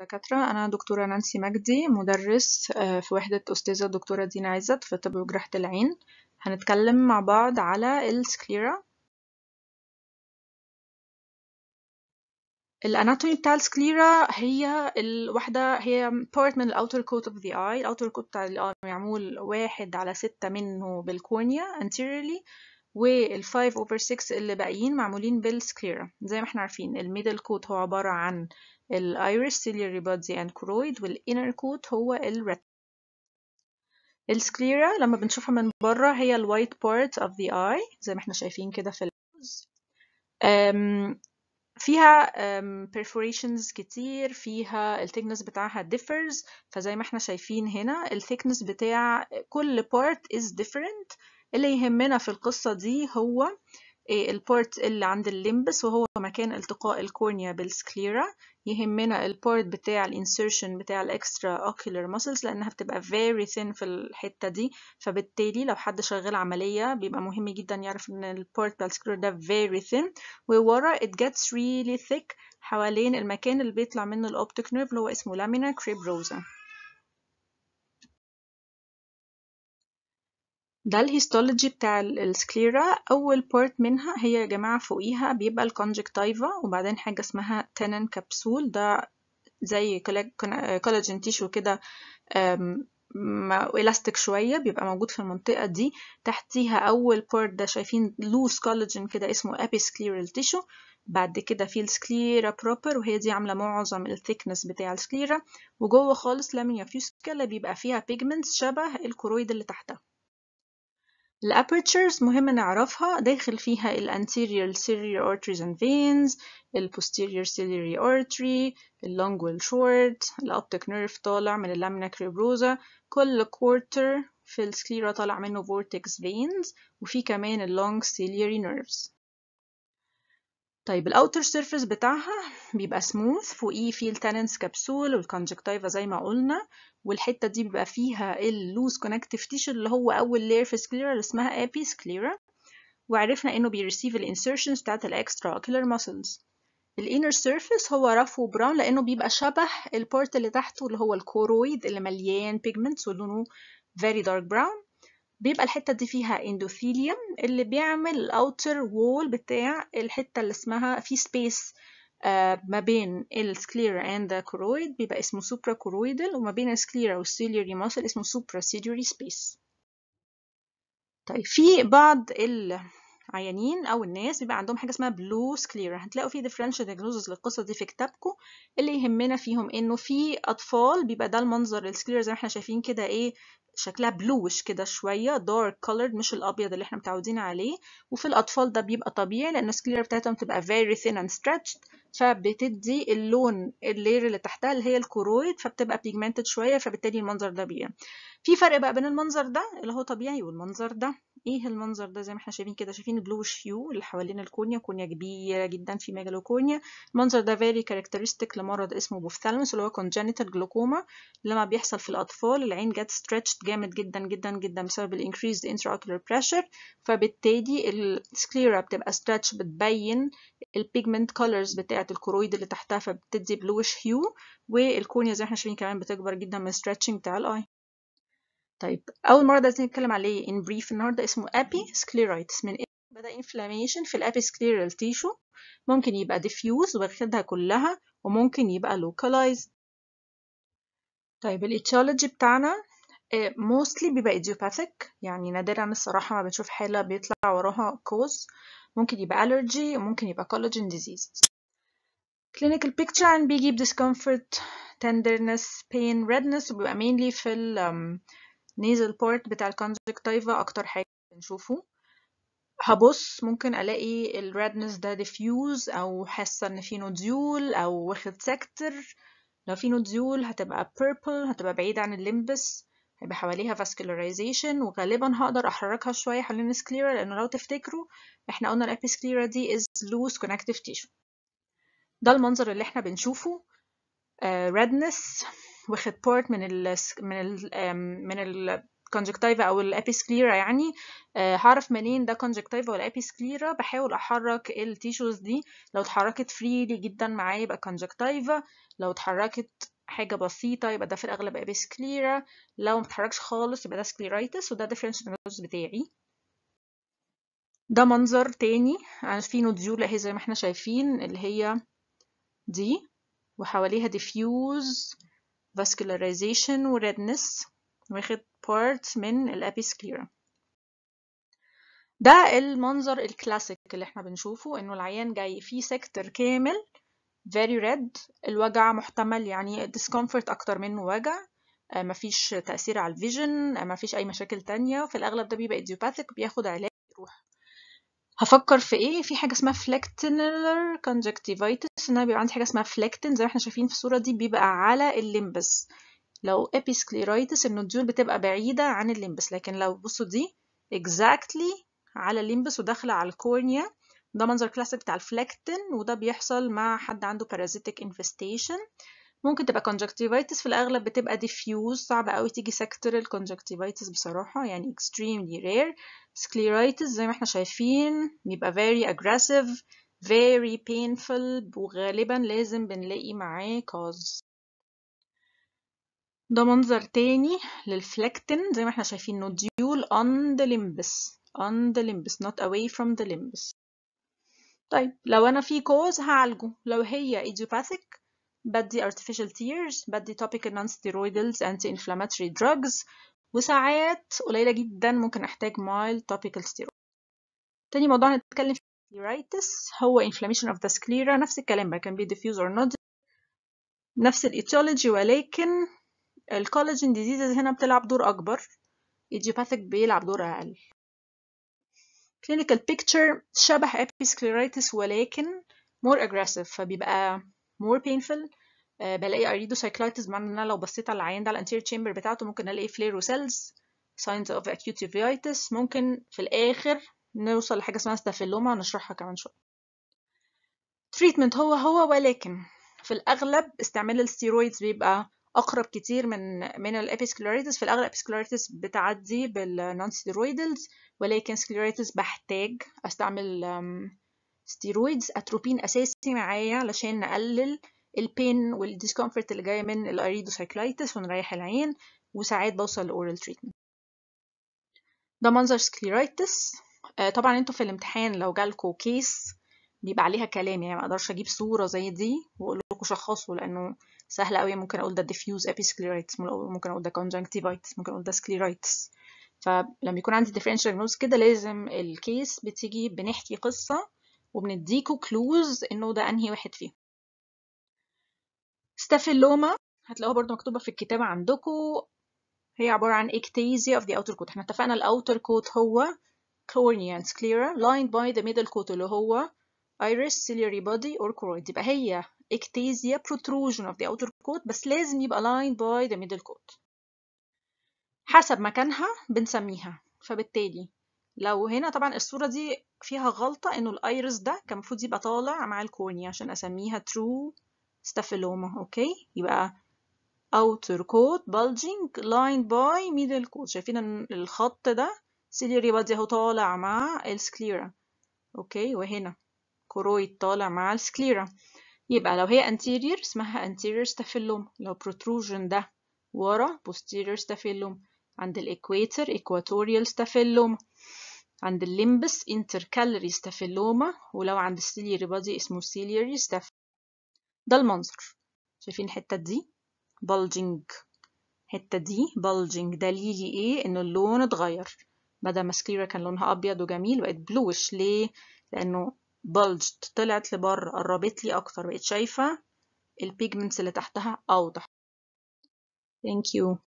دكاترة أنا دكتورة نانسي مجدي مدرس آه، في وحدة أستاذة الدكتورة دينا عزت في طب وجراحة العين هنتكلم مع بعض على السكليرا الاناتومي بتاع السكليرا هي الواحدة هي part من الاوتر كوت اوف ذا اي الاوتر كوت بتاع الاي معمول واحد على ستة منه بالكورنيا anteriorly وال 5 over 6 اللي باقيين معمولين بالسكليرا زي ما احنا عارفين الميدل كوت هو عبارة عن الايرس ciliary buds and choroid والinner coat هو الريت السكليرا لما بنشوفها من بره هي الوايت part of the eye زي ما احنا شايفين كده في اللوز فيها um, perforations كتير فيها الثيكنس بتاعها differs فزي ما احنا شايفين هنا الثيكنس بتاع كل part is different اللي يهمنا في القصة دي هو البارت اللي عند الليمبس وهو مكان التقاء الكورنيا بالسكليرا يهمنا البارت بتاع الانسيرشن بتاع الاكسترا اوكيولار ماسلز لانها بتبقى very thin في الحته دي فبالتالي لو حد شغال عمليه بيبقى مهم جدا يعرف ان البارت بتاع السكليرا ده very thin وورا it gets really thick حوالين المكان اللي بيطلع منه الاوبتيك نيرف اللي هو اسمه لامينا كريبروزا ده الهيستولوجي بتاع السكليرا اول بارت منها هي يا جماعه فوقيها بيبقى الكونجكتيفا وبعدين حاجه اسمها تنن كبسول ده زي كولاجين تيشو كده الاستيك شويه بيبقى موجود في المنطقه دي تحتيها اول بارت ده شايفين لوس كولاجين كده اسمه ابيسكليرال تيشو بعد كده في السكليرا بروبر وهي دي عامله معظم الثيكنس بتاع السكليرا وجوه خالص لامينيا فيوسكا اللي بيبقى فيها بيجمنتس شبه الكرويد اللي تحتها الابرتشرز مهم نعرفها داخل فيها ال anterior ciliary arteries and veins ال posterior ciliary artery ال long wall short ال optic nerve طالع من اللامنا cribrosa كل quarter في السكليرا طالع منه vortex veins وفي كمان ال long ciliary nerves طيب الاوتر سيرفيس بتاعها بيبقى سموث فوقيه فيه التاننس كبسول والكونجكتيفا زي ما قلنا والحته دي بيبقى فيها اللوز كونكتيف تيشو اللي هو اول لاير في السكليرا اللي اسمها ابي سكليرا وعرفنا انه بيرسيف الانسيرشنز بتاعت الاكسترا اوكيولار ماسلز الانر سيرفيس هو رف وبراون لانه بيبقى شبه البارت اللي تحته اللي هو الكورويد اللي مليان بيجمنتس ولونه very dark brown بيبقى الحتة دي فيها اندوثيليوم اللي بيعمل الاوتر وول بتاع الحتة اللي اسمها في سبيس ما بين السكليرا and the choroid بيبقى اسمه supra choroidal وما بين السكليرا والسيلياري ماسل اسمه supra ciliary space طيب في بعض العيانين او الناس بيبقى عندهم حاجه اسمها بلو سكليرا هتلاقوا في differential diagnosis للقصه دي في كتابكم اللي يهمنا فيهم انه في اطفال بيبقى ده المنظر السكليرا زي ما احنا شايفين كده ايه شكلها بلوش كده شوية dark colored مش الأبيض اللي احنا متعودين عليه وفي الأطفال ده بيبقى طبيعي لأن السكليرا بتاعتهم بتبقى very thin and stretched فبتدي اللون اللير اللي تحتها اللي هي الكرويد فبتبقى pigmented شوية فبالتالي المنظر ده بيبقى في فرق بقى بين المنظر ده اللي هو طبيعي والمنظر ده ايه المنظر ده زي ما احنا شايفين كده شايفين البلوش هيو اللي حوالين الكورنيا كورنيا كبيره جدا في ميجالوكورنيا المنظر ده very characteristic لمرض اسمه بوفثالموس اللي هو congenital glaucoma لما بيحصل في الاطفال العين جت stretched جامد جدا جدا جدا بسبب ال increased intraocular pressure فبالتالي السكليرا بتبقى stretch بتبين البيجمنت colors بتاعه الكرويد اللي تحتها فبتدي بلوش هيو والكورنيا زي ما احنا شايفين كمان بتكبر جدا من stretching بتاع الاي طيب أول مرض عايزين نتكلم عليه in brief النهاردة اسمه أبي من بدأ inflammation في الأبيسكليرال تيشو ممكن يبقى diffuse واخدها كلها وممكن يبقى localized طيب الاتيولوجي بتاعنا mostly بيبقى idiopathic يعني نادرا الصراحة ما بنشوف حالة بيطلع وراها cause ممكن يبقى allergy وممكن يبقى collagen disease clinical picture and بيجيب discomfort tenderness pain redness وبيبقى mainly في ال nasal part بتاع الكونجكتيفا اكتر حاجه بنشوفه هبص ممكن الاقي الريدنس ده diffuse او حاسه ان في نوديول او واخد سكتر لو في نوديول هتبقى purple هتبقى بعيدة عن الليمبس هيبقى حواليها vascularization وغالبا هقدر احركها شويه حوالين السكليرا لانه لو تفتكروا احنا قلنا الابيسكليرا دي is loose connective tissue ده المنظر اللي احنا بنشوفه uh, redness واخد بارت من ال من ال من ال conjunctiva او الابيسكليرا يعني آه هعرف منين ده conjunctiva ولا ابيسكليرا بحاول احرك التيشوز دي لو اتحركت فريلي جدا معايا يبقى conjunctiva لو اتحركت حاجة بسيطة يبقى ده في الأغلب ابيسكليرا لو متحركش خالص يبقى ده سكليرايتس وده differential diagnosis بتاعي ده منظر تاني في نوديول اهي زي ما احنا شايفين اللي هي دي وحواليها diffuse vascularization و redness واخد part من الابيسكليرا ده المنظر الكلاسيك اللي احنا بنشوفه انه العيان جاي فيه سيكتور كامل very red الوجع محتمل يعني discomfort اكتر منه وجع مفيش تأثير على الفيجن مفيش اي مشاكل تانية في الاغلب ده بيبقى idiopathic بياخد علاج يروح هفكر في ايه في حاجه اسمها فلكتينر conjunctivitis ان انا بيبقى عندي حاجه اسمها فلكتين زي ما احنا شايفين في الصوره دي بيبقى على الليمبس لو ابيسكليرايتس النوديول بتبقى بعيده عن الليمبس لكن لو بصوا دي exactly على الليمبس وداخله على الكورنيا ده منظر كلاسيك بتاع الفلكتين وده بيحصل مع حد عنده parasitic infestation ممكن تبقى conjunctivitis في الأغلب بتبقى diffuse صعب قوي تيجي sectoral conjunctivitis بصراحة يعني extremely rare scleritis زي ما احنا شايفين بيبقى very aggressive very painful وغالبا لازم بنلاقي معاه cause ده منظر تاني للفلكتين زي ما احنا شايفين nodule on the limbus on the limbus not away from the limbus طيب لو أنا في cause هعالجه لو هي idiopathic بدي artificial tears بدي topical non-steroidals anti-inflammatory drugs وساعات قليلة جدا ممكن أحتاج mild topical steroid تاني موضوع هنتكلم فيه scleritis هو inflammation of the sclera نفس الكلام بقى can be diffuse or not نفس الاتيولوجي ولكن الكولاجين diseases هنا بتلعب دور أكبر idiopathic بيلعب دور أقل clinical picture شبه episcleritis ولكن more aggressive فبيبقى more painful أه بلاقي iridocyclitis بمعنى ان انا لو بصيت على العيان ده على الانتيريور chamber بتاعته ممكن الاقي فليرو cells signs of acute uveitis ممكن في الاخر نوصل لحاجه اسمها ستافيلوما ونشرحها كمان شويه treatment هو هو ولكن في الاغلب استعمال الستيرويدز بيبقى اقرب كتير من من الابيسكليريتس في الاغلب الابيسكليريتس بتعدي بالنون ستيرويدلز ولكن سكليريتس بحتاج استعمل ستيرويدز اتروبين اساسي معايا علشان نقلل البين والديسكomfort اللي جايه من الايريدوسايكلايتس ونريح العين وساعات بوصل لاورال تريتمنت ده منظر سكليرايتس آه طبعا انتوا في الامتحان لو جالكوا كيس بيبقى عليها كلام يعني ما اقدرش اجيب صوره زي دي واقول لكم شخصوا لانه سهل قوي ممكن اقول ده diffuse episcleritis ممكن اقول ده conjunctivitis ممكن اقول ده scleritis فلما يكون عندي differential diagnosis كده لازم الكيس بتيجي بنحكي قصه وبنديكوا كلوز انه ده انهي واحد فيهم ستافيلوما هتلاقوها برضو مكتوبة في الكتابة عندكم هي عبارة عن ectasia of the outer coat احنا اتفقنا الاوتر coat هو cornea and sclera lined by the middle coat اللي هو iris ciliary body or choroid يبقى هي ectasia protrusion of the outer coat بس لازم يبقى lined by the middle coat حسب مكانها بنسميها فبالتالي لو هنا طبعا الصورة دي فيها غلطة انه الايرس ده كان المفروض يبقى طالع مع الكورنيا عشان اسميها true ستافيلوما اوكي يبقى outer coat bulging lined by middle coat شايفين ان الخط ده ciliary body اهو طالع مع السكليرا اوكي وهنا كرويد طالع مع السكليرا يبقى لو هي anterior اسمها anterior staphyloma لو protrusion ده ورا posterior staphyloma عند الاكواتر equatorial staphyloma عند الليمبس intercalary staphyloma ولو عند السيلياري بادي اسمه ciliary staphyloma ده المنظر شايفين الحتة دي bulging الحتة دي bulging دليلي ايه ان اللون اتغير بدل ما سكليرا كان لونها ابيض وجميل بقت بلوش ليه لانه bulged طلعت لبره قربت لي اكتر بقيت شايفة البيجمنتس اللي تحتها اوضح thank you